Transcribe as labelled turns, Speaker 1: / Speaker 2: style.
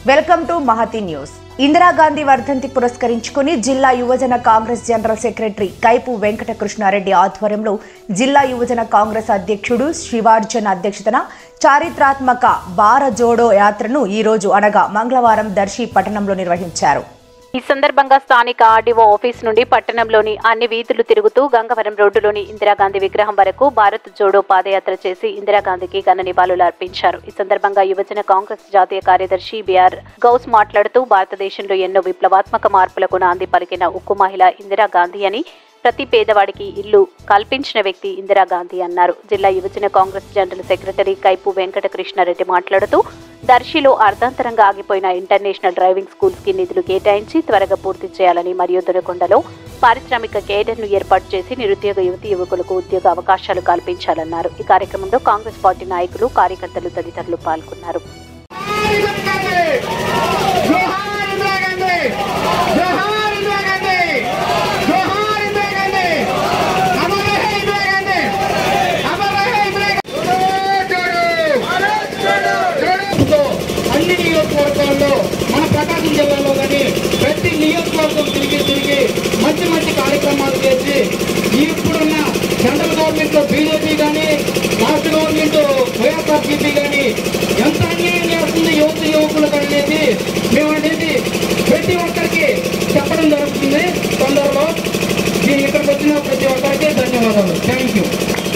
Speaker 1: welcome to Mahathi news Indira Gandhi వర్ధంతి పురస్కరించుకుని జిల్లా యువజన Congress general secretary Kaipu Venkata Krishna Reddy ఆధ్వర్యంలో జిల్లా యువజన కాంగ్రెస్ అధ్యక్షుడు శివార్జన్ అధ్యక్షతన చారిత్రాత్మక బార జోడో యాత్రను ఈ రోజు అనగా మంగళవారం దర్శి పట్టణంలో నిర్వహించారు
Speaker 2: ఈ సందర్భంగా స్థానిక ఆర్డీఓ ఆఫీస్ నుండి పట్టణంలోని అన్ని వీధులు తిరుగుతూ గంగవరం రోడ్డులోని ఇందిరాగాంధీ విగ్రహం వరకు భారత్ జోడో పాదయాత్ర చేసి ఇందిరాగాంధీకి ఘన నివాళులు అర్పించారు ఈ సందర్భంగా యువజన కాంగ్రెస్ జాతీయ కార్యదర్శి బిఆర్ గౌస్ మాట్లాడుతూ భారతదేశంలో ఎన్నో విప్లవాత్మక మార్పులకు నాంది పలికిన ఉక్కు మహిళ ఇందిరాగాంధీ అని ప్రతి పేదవాడికి ఇల్లు కల్పించిన వ్యక్తి ఇందిరాగాంధీ అన్నారు జిల్లా యువజన Congress general secretary Kaipu Venkata Krishna Reddy మాట్లాడుతూ దర్శిలో అర్ధాంతరంగా ఆగిపోయిన ఇంటర్నేషనల్ డ్రైవింగ్ స్కూల్స్ కి నిధులు కేటాయించి త్వరగా పూర్తి చేయాలని మరియు దొనకొండలో పారిశ్రామిక కేడర్ను ఏర్పాటు చేసి నిరుద్యోగ యువతి యువకులకు ఉద్యోగ అవకాశాలు కల్పించాలన్నారు ఈ కార్యక్రమంలో కాంగ్రెస్ పార్టీ నాయకులు కార్యకర్తలు తదితరులు పాల్గొన్నారు
Speaker 3: జోహార్ ఇందిరా గాంధీ జోహార్ ఇందిరా గాంధీ జోహార్ ఇందిరా గాంధీ అమర్ రహే ఇందిరా గాంధీ అమర్ రహే ఇందిరా గాంధీ అన్ని నియోజకవర్గాల్లో మన ప్రకాశం జిల్లాలో కానీ ప్రతి నియోజకవర్గం తిరిగి తిరిగి మంచి మంచి కార్యక్రమాలు చేసి ఇప్పుడున్న సెంట్రల్ గవర్నమెంట్ బీజేపీ కానీ రాష్ట్ర గవర్నమెంట్ వైఎస్ఆర్సీపీ కానీ ఎంత అన్యాయం చేస్తుంది యువత యువకులకు అనేది మేము అనేది ప్రతి ఒక్కరికి చెప్పడం జరుగుతుంది తొందరలో దీని ఇక్కడికి వచ్చిన ప్రతి ఒక్కరికి ధన్యవాదాలు థ్యాంక్ యూ